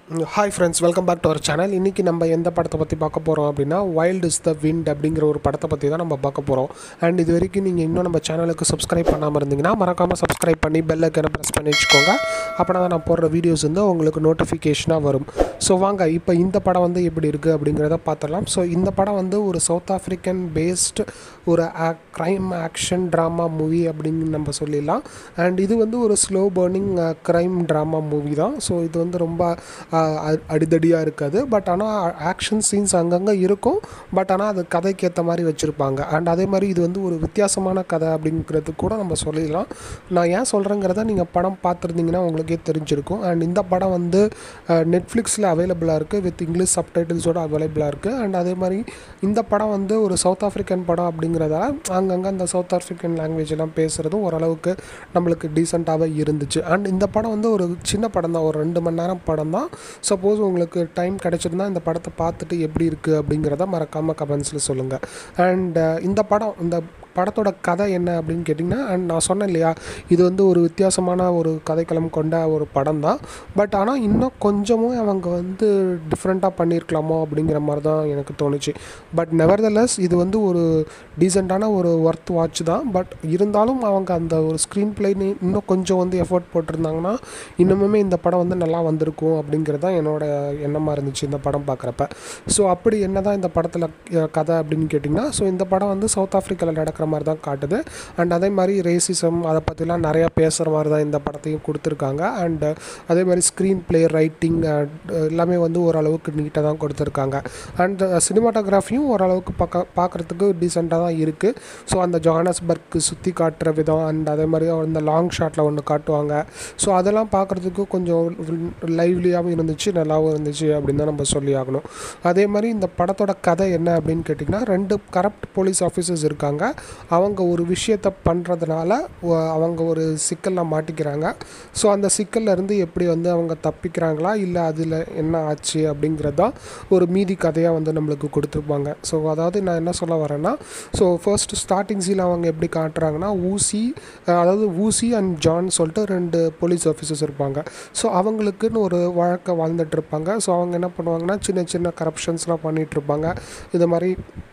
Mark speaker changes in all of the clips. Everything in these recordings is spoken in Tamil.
Speaker 1: hi friends welcome back to our channel இன்றைக்கி நம்ம எந்த படத்தை பற்றி பார்க்க போகிறோம் அப்படின்னா வைல்ட் இஸ் த விண்ட் அப்படிங்கிற ஒரு படத்தை பற்றி தான் நம்ம பார்க்க போகிறோம் அண்ட் இது வரைக்கும் நீங்கள் இன்னும் நம்ம சேனலுக்கு சப்ஸ்கிரைப் பண்ணாமல் இருந்தீங்கன்னா மறக்காமல் சப்ஸ்கிரைப் பண்ணி பெல் ஐக்கனை ப்ரெஸ் பண்ணி வச்சுக்கோங்க அப்படின்னா தான் நான் போடுற வீடியோஸ் வந்து உங்களுக்கு நோட்டிஃபிகேஷனாக வரும் ஸோ வாங்க இப்போ இந்த படம் வந்து எப்படி இருக்குது அப்படிங்கிறத பார்த்துடலாம் ஸோ இந்த படம் வந்து ஒரு சவுத் ஆஃப்ரிக்கன் பேஸ்டு ஒரு க்ரைம் ஆக்ஷன் ட்ராமா மூவி அப்படின்னு நம்ம சொல்லிடலாம் அண்ட் இது வந்து ஒரு slow burning crime drama movie தான் ஸோ இது வந்து ரொம்ப அஹ், அ- அடிதடியாக இருக்காது பட் ஆனால் ஆக்ஷன் சீன்ஸ் அங்கங்கே இருக்கும் பட் ஆனால் அது கதைக்கு ஏற்ற மாதிரி வச்சுருப்பாங்க அண்ட் அதே மாதிரி இது வந்து ஒரு வித்தியாசமான கதை அப்படிங்கிறது கூட நம்ம சொல்லிடலாம் நான் ஏன் சொல்கிறேங்கிறத நீங்கள் படம் பார்த்துருந்தீங்கன்னா உங்களுக்கே தெரிஞ்சிருக்கும் அண்ட் இந்த படம் வந்து நெட்ஃப்ளிக்ஸில் அவைலபிளாக இருக்குது வித் இங்கிலீஷ் சப்டைட்டில்ஸோட அவைலபிளாக இருக்குது அண்ட் அதே மாதிரி இந்த படம் வந்து ஒரு சவுத் ஆஃப்ரிக்கன் படம் அப்படிங்கிறதால அங்கங்கே அந்த சவுத் ஆஃப்ரிக்கன் லாங்குவேஜ் எல்லாம் பேசுகிறதும் ஓரளவுக்கு நம்மளுக்கு டீசெண்டாகவே இருந்துச்சு அண்ட் இந்த படம் வந்து ஒரு சின்ன படம் தான் ஒரு ரெண்டு மணி நேரம் படம் தான் சப்போஸ் உங்களுக்கு டைம் கிடச்சிருந்தா இந்த படத்தை பார்த்துட்டு எப்படி இருக்குது அப்படிங்கிறத மறக்காமல் கமெண்ட்ஸில் சொல்லுங்கள் அண்ட் இந்த படம் இந்த படத்தோட கதை என்ன அப்படின்னு கேட்டிங்கன்னா அண்ட் நான் சொன்னேன் இல்லையா இது வந்து ஒரு வித்தியாசமான ஒரு கதைக்களம் கொண்ட ஒரு படம் தான் பட் ஆனால் இன்னும் கொஞ்சமும் அவங்க வந்து டிஃப்ரெண்ட்டாக பண்ணியிருக்கலாமோ அப்படிங்கிற மாதிரி தான் எனக்கு தோணுச்சு பட் நெவர்தலெஸ் இது வந்து ஒரு டீசெண்டான ஒரு ஒர்த் வாட்ச் தான் பட் இருந்தாலும் அவங்க அந்த ஒரு ஸ்க்ரீன் பிளேன்னு இன்னும் கொஞ்சம் வந்து எஃபோர்ட் போட்டிருந்தாங்கன்னா இன்னுமுமே இந்த படம் வந்து நல்லா வந்திருக்கும் அப்படிங்கிறது தான் என்னோட எண்ணமாக இருந்துச்சு இந்த படம் பார்க்குறப்ப ஸோ அப்படி என்ன தான் இந்த படத்தில் கதை அப்படின்னு கேட்டிங்கன்னா ஸோ இந்த படம் வந்து சவுத் ஆஃப்ரிக்காவில் நடக்கிற மாதிரி தான் காட்டுது அண்ட் அதே மாதிரி ரேசிசம் அதை பற்றிலாம் நிறையா பேசுகிற மாதிரி தான் இந்த படத்தையும் கொடுத்துருக்காங்க அண்ட் அதே மாதிரி ஸ்க்ரீன் ப்ளே ரைட்டிங் எல்லாமே வந்து ஓரளவுக்கு நீட்டாக தான் கொடுத்துருக்காங்க அண்ட் சினிமாட்டோகிராஃபியும் ஓரளவுக்கு பார்க்க பார்க்குறதுக்கு டீசெண்டாக தான் இருக்குது ஸோ அந்த ஜானஸ்பர்க் சுற்றி காட்டுற விதம் அண்ட் அதே மாதிரி அந்த லாங் ஷாட்டில் ஒன்று காட்டுவாங்க ஸோ அதெல்லாம் பார்க்குறதுக்கு கொஞ்சம் லைவ்லியாகவும் இருந்துச்சு நல்லாவும் இருந்துச்சு அப்படின்னு தான் நம்ம சொல்லி ஆகணும் அதே மாதிரி இந்த படத்தோட கதை என்ன அப்படின்னு கேட்டிங்கன்னா ரெண்டு கரப்ட் போலீஸ் ஆஃபீஸர்ஸ் இருக்காங்க அவங்க ஒரு விஷயத்தை பண்ணுறதுனால அவங்க ஒரு சிக்கலில் மாட்டிக்கிறாங்க ஸோ அந்த சிக்கல்ல இருந்து எப்படி வந்து அவங்க தப்பிக்கிறாங்களா இல்லை அதில் என்ன ஆச்சு அப்படிங்கிறது தான் ஒரு மீதி கதையாக வந்து நம்மளுக்கு கொடுத்துருப்பாங்க ஸோ அதாவது நான் என்ன சொல்ல வரேன்னா ஸோ ஃபர்ஸ்ட் ஸ்டார்டிங் சீல் அவங்க எப்படி காட்டுறாங்கன்னா ஊசி அஹ் அதாவது ஊசி அண்ட் ஜான் சொல்லிட்டு ரெண்டு போலீஸ் ஆஃபீஸர்ஸ் இருப்பாங்க ஸோ அவங்களுக்குன்னு ஒரு வழக்கை வாழ்ந்துட்டு இருப்பாங்க ஸோ அவங்க என்ன பண்ணுவாங்கன்னா சின்ன சின்ன கரப்ஷன்ஸ்லாம் பண்ணிகிட்டு இருப்பாங்க இது மாதிரி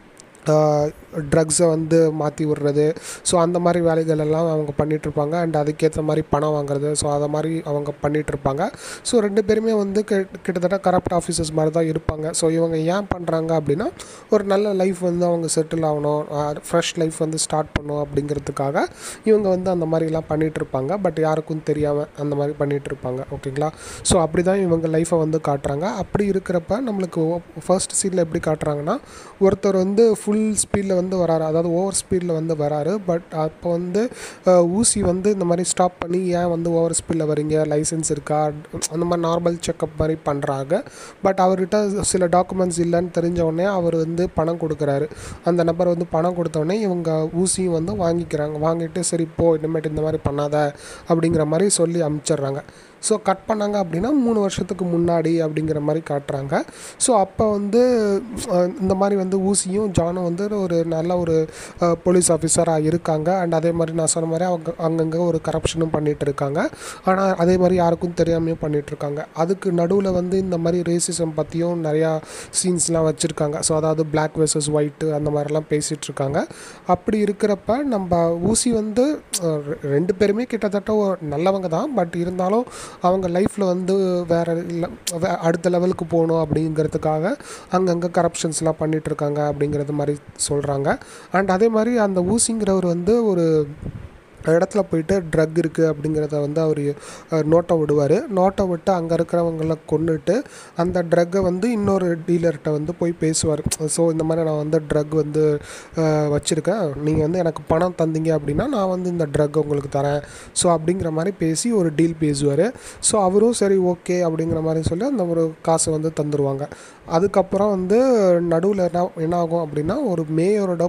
Speaker 1: ட்ரக்ஸை வந்து மாற்றி விடுறது ஸோ அந்த மாதிரி வேலைகள் எல்லாம் அவங்க பண்ணிகிட்ருப்பாங்க அண்ட் அதுக்கேற்ற மாதிரி பணம் வாங்குறது ஸோ அதை மாதிரி அவங்க பண்ணிகிட்ருப்பாங்க ஸோ ரெண்டு பேருமே வந்து கிட்ட- கிட்டத்தட்ட கரப்ட் ஆஃபீஸர்ஸ் மாதிரி தான் இருப்பாங்க ஸோ இவங்க ஏன் பண்ணுறாங்க அப்படின்னா ஒரு நல்ல லைஃப் வந்து அவங்க செட்டில் ஆகணும் ஃப்ரெஷ் லைஃப் வந்து ஸ்டார்ட் பண்ணணும் அப்படிங்கிறதுக்காக இவங்க வந்து அந்த மாதிரிலாம் பண்ணிகிட்ருப்பாங்க பட் யாருக்கும் தெரியாமல் அந்த மாதிரி பண்ணிகிட்ருப்பாங்க ஓகேங்களா ஸோ அப்படி தான் இவங்க லைஃப்பை வந்து காட்டுறாங்க அப்படி இருக்கிறப்ப நம்மளுக்கு ஃபர்ஸ்ட் சீனில் எப்படி காட்டுறாங்கன்னா ஒருத்தர் வந்து ஃபுல் ஸ்பீடில் வந்து வராரு அதாவது ஓவர் ஸ்பீடில் வந்து வராரு பட் அப்போ வந்து அஹ், ஊசி வந்து இந்த மாதிரி ஸ்டாப் பண்ணி ஏன் வந்து ஓவர் ஸ்பீடில் வரீங்க லைசன்ஸ் இருக்கா அந்த மாதிரி நார்மல் செக்கப் மாதிரி பண்ணுறாங்க பட் அவர்கிட்ட சில டாக்குமெண்ட்ஸ் இல்லைன்னு தெரிஞ்ச உடனே அவர் வந்து பணம் கொடுக்குறாரு அந்த நபர் வந்து பணம் கொடுத்த உடனே இவங்க ஊசியும் வந்து வாங்கிக்கிறாங்க வாங்கிட்டு சரி போ இனிமேட்டு இந்த மாதிரி பண்ணாத அப்படிங்கிற மாதிரி சொல்லி அமுச்சிடுறாங்க ஸோ கட் பண்ணாங்க அப்படின்னா மூணு வருஷத்துக்கு முன்னாடி அப்படிங்கிற மாதிரி காட்டுறாங்க ஸோ அப்போ வந்து அஹ், இந்த மாதிரி வந்து ஊசியும் ஜானும் வந்து ஒரு நல்ல ஒரு போலீஸ் ஆஃபீஸராக இருக்காங்க அண்ட் அதே மாதிரி நான் சொன்ன மாதிரி அவங்க அங்கங்கே ஒரு கரப்ஷனும் பண்ணிகிட்டு இருக்காங்க ஆனால் அதே மாதிரி யாருக்கும் தெரியாமையும் பண்ணிகிட்டு இருக்காங்க அதுக்கு நடுவில் வந்து இந்த மாதிரி ரேசிசம் பற்றியும் நிறையா சீன்ஸ்லாம் வச்சுருக்காங்க ஸோ அதாவது பிளாக் வெர்சஸ் ஒயிட்டு அந்த மாதிரிலாம் பேசிகிட்டு இருக்காங்க அப்படி இருக்கிறப்ப நம்ம ஊசி வந்து அஹ், ரெ- ரெண்டு பேருமே கிட்டத்தட்ட ஒரு நல்லவங்க தான் பட் இருந்தாலும் அவங்க லைஃப்பில் வந்து வேறு இல்லை வே- அடுத்த லெவலுக்கு போகணும் அப்படிங்கிறதுக்காக அங்கங்கே கரப்ஷன்ஸ்லாம் பண்ணிட்டு இருக்காங்க அப்படிங்கிறது மாதிரி சொல்கிறாங்க அண்ட் அதே மாதிரி அந்த ஊசிங்கிறவர் வந்து ஒரு இடத்துல போயிட்டு ட்ரக் இருக்குது அப்படிங்கிறத வந்து அவர் நோட்டை விடுவார் நோட்டை விட்டு அங்கே இருக்கிறவங்கள கொன்னுட்டு அந்த ட்ரக்கை வந்து இன்னொரு டீலர்கிட்ட வந்து போய் பேசுவார் ஸோ இந்த மாதிரி நான் வந்து ட்ரக் வந்து அஹ், வச்சுருக்கேன் நீங்கள் வந்து எனக்கு பணம் தந்தீங்க அப்படின்னா நான் வந்து இந்த ட்ரக் உங்களுக்கு தரேன் ஸோ அப்படிங்கிற மாதிரி பேசி ஒரு டீல் பேசுவார் ஸோ அவரும் சரி ஓகே அப்படிங்கிற மாதிரி சொல்லி அந்த ஒரு காசை வந்து தந்துடுவாங்க அதுக்கப்புறம் வந்து நடுவில் என்ன என்ன ஆகும் அப்படின்னா ஒரு மேயரோட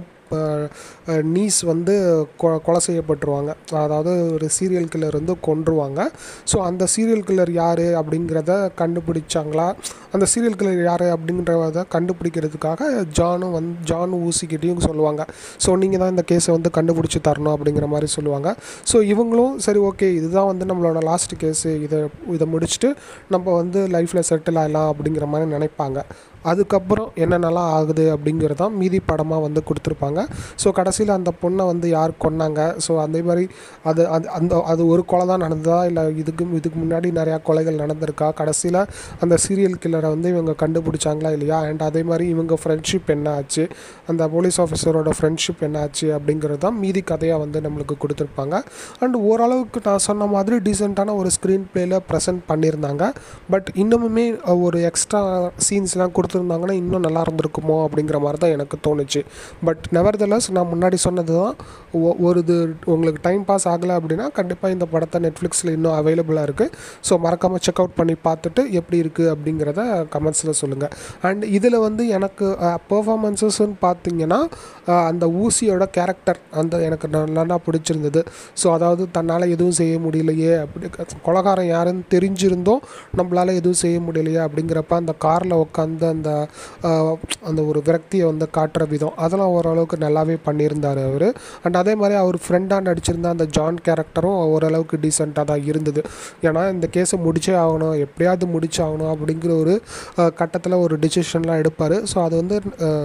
Speaker 1: நீஸ் வந்து கொ- கொலை செய்யப்பட்டுருவாங்க அதாவது ஒரு சீரியல் கில்லர் வந்து கொன்றுவாங்க ஸோ அந்த சீரியல் கில்லர் யார் அப்படிங்கிறத கண்டுபிடிச்சாங்களா அந்த சீரியல் கில்லர் யார் அப்படின்றத கண்டுபிடிக்கிறதுக்காக ஜானும் வந்து ஜான் ஊசிக்கிட்டையும் சொல்லுவாங்க ஸோ நீங்கள் தான் இந்த கேஸை வந்து கண்டுபிடிச்சி தரணும் அப்படிங்கிற மாதிரி சொல்லுவாங்க ஸோ இவங்களும் சரி ஓகே இதுதான் வந்து நம்மளோட லாஸ்ட் கேஸு இதை இதை முடிச்சுட்டு நம்ம வந்து லைஃப்பில் செட்டில் ஆகலாம் அப்படிங்கிற மாதிரி நினைப்பாங்க அதுக்கப்புறம் என்னென்னலாம் ஆகுது அப்படிங்கிறது தான் மீதி படமாக வந்து கொடுத்துருப்பாங்க ஸோ கடைசியில் அந்த பொண்ணை வந்து யார் கொன்னாங்க ஸோ அதே மாதிரி அது அது அந்த அது ஒரு கொலை தான் நடந்ததா இல்லை இதுக்கு இதுக்கு முன்னாடி நிறையா கொலைகள் நடந்திருக்கா கடைசியில் அந்த சீரியல் கில்லரை வந்து இவங்க கண்டுபிடிச்சாங்களா இல்லையா அண்ட் அதே மாதிரி இவங்க ஃப்ரெண்ட்ஷிப் என்ன ஆச்சு அந்த போலீஸ் ஆஃபீஸரோட ஃப்ரெண்ட்ஷிப் என்ன ஆச்சு அப்படிங்கிறது தான் மீதி கதையாக வந்து நம்மளுக்கு கொடுத்துருப்பாங்க அண்ட் ஓரளவுக்கு நான் சொன்ன மாதிரி டீசெண்டான ஒரு ஸ்க்ரீன் ப்ளேயில் ப்ரெசென்ட் பண்ணியிருந்தாங்க பட் இன்னமுமே ஒரு எக்ஸ்ட்ரா சீன்ஸ்லாம் கொடுத்துருந்தாங்கன்னா இன்னும் நல்லா இருந்திருக்குமோ அப்படிங்கிற மாதிரி தான் எனக்கு தோணுச்சு பட் நெவர்தலஸ் நான் முன்னாடி சொன்னது தான் ஒ- ஒரு இது உங்களுக்கு டைம் பாஸ் ஆகலை அப்படின்னா கண்டிப்பாக இந்த படத்தை நெட்ஃப்ளிக்ஸில் இன்னும் அவைலபிளாக இருக்குது ஸோ மறக்காமல் செக் அவுட் பண்ணி பார்த்துட்டு எப்படி இருக்குது அப்படிங்கிறத கமெண்ட்ஸில் சொல்லுங்கள் அண்ட் இதில் வந்து எனக்கு பெர்ஃபார்மன்ஸஸ்ன்னு பார்த்தீங்கன்னா அஹ், அந்த ஊசியோட கேரக்டர் அந்த எனக்கு ந- நல்லா பிடிச்சிருந்தது ஸோ அதாவது தன்னால் எதுவும் செய்ய முடியலையே அப்படி கொலகாரன் யாருன்னு தெரிஞ்சிருந்தோம் நம்மளால் எதுவும் செய்ய முடியலையே அப்படிங்கிறப்ப அந்த காரில் உட்காந்து அந்த ஆஹ், அந்த ஒரு விரக்தியை வந்து காட்டுற விதம் அதெல்லாம் ஓரளவுக்கு நல்லாவே பண்ணியிருந்தார் அவர் அண்ட் அதே மாதிரி அவர் ஃப்ரெண்டாக நடிச்சிருந்த அந்த ஜான் கேரக்டரும் ஓரளவுக்கு டீசெண்டாக தான் இருந்தது ஏன்னா இந்த கேஸை முடிச்சே ஆகணும் எப்படியாவது முடிச்சு ஆகணும் அப்படிங்கிற ஒரு கட்டத்தில் ஒரு டிசிஷன்லாம் எடுப்பார் ஸோ அது வந்து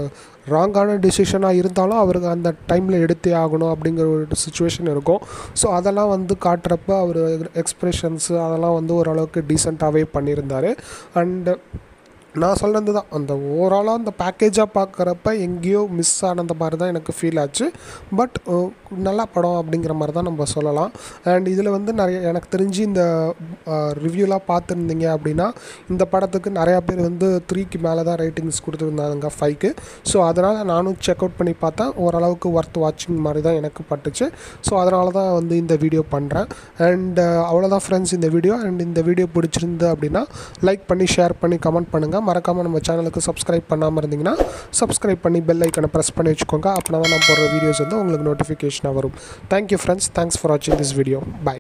Speaker 1: ராங்கான டிசிஷனாக இருந்தாலும் அவருக்கு அந்த டைமில் எடுத்தே ஆகணும் அப்படிங்கிற ஒரு சுச்சுவேஷன் இருக்கும் ஸோ அதெல்லாம் வந்து காட்டுறப்ப அவர் எக்ஸ்ப்ரெஷன்ஸு அதெல்லாம் வந்து ஓரளவுக்கு டீசெண்டாகவே பண்ணியிருந்தார் அண்டு நான் சொல்கிறது தான் அந்த ஓவராலாக அந்த பேக்கேஜாக பார்க்குறப்ப எங்கேயோ மிஸ் ஆனந்த மாதிரி தான் எனக்கு ஃபீல் ஆச்சு பட் நல்ல படம் அப்படிங்கிற மாதிரி தான் நம்ம சொல்லலாம் அண்ட் இதில் வந்து நிறைய எனக்கு தெரிஞ்சு இந்த ரிவ்யூலாம் பார்த்துருந்தீங்க அப்படின்னா இந்த படத்துக்கு நிறையா பேர் வந்து த்ரீக்கு மேலே தான் ரேட்டிங்ஸ் கொடுத்துருந்தாங்க ஃபைவ்க்கு ஸோ அதனால் நானும் செக் அவுட் பண்ணி பார்த்தேன் ஓரளவுக்கு ஒர்த் வாட்சிங் மாதிரி தான் எனக்கு பட்டுச்சு ஸோ அதனால தான் வந்து இந்த வீடியோ பண்ணுறேன் அண்ட் அவ்வளோதான் ஃப்ரெண்ட்ஸ் இந்த வீடியோ அண்ட் இந்த வீடியோ பிடிச்சிருந்து அப்படின்னா லைக் பண்ணி ஷேர் பண்ணி கமெண்ட் பண்ணுங்கள் மறக்காமல் நம்ம சேனலுக்கு சப்ஸ்கிரைப் பண்ணாமல் இருந்தீங்கன்னா சப்ஸ்கிரைப் பண்ணி பெல் ஐக்கனை ப்ரெஸ் பண்ணி வச்சுக்கோங்க அப்படின்னா தான் நான் போடுற வீடியோஸ் வந்து உங்களுக்கு நோட்டிஃபிகேஷனாக வரும் தேங்க்யூ ஃப்ரெண்ட்ஸ் தேங்க்ஸ் ஃபார் வாட்சிங் திஸ் வீடியோ பை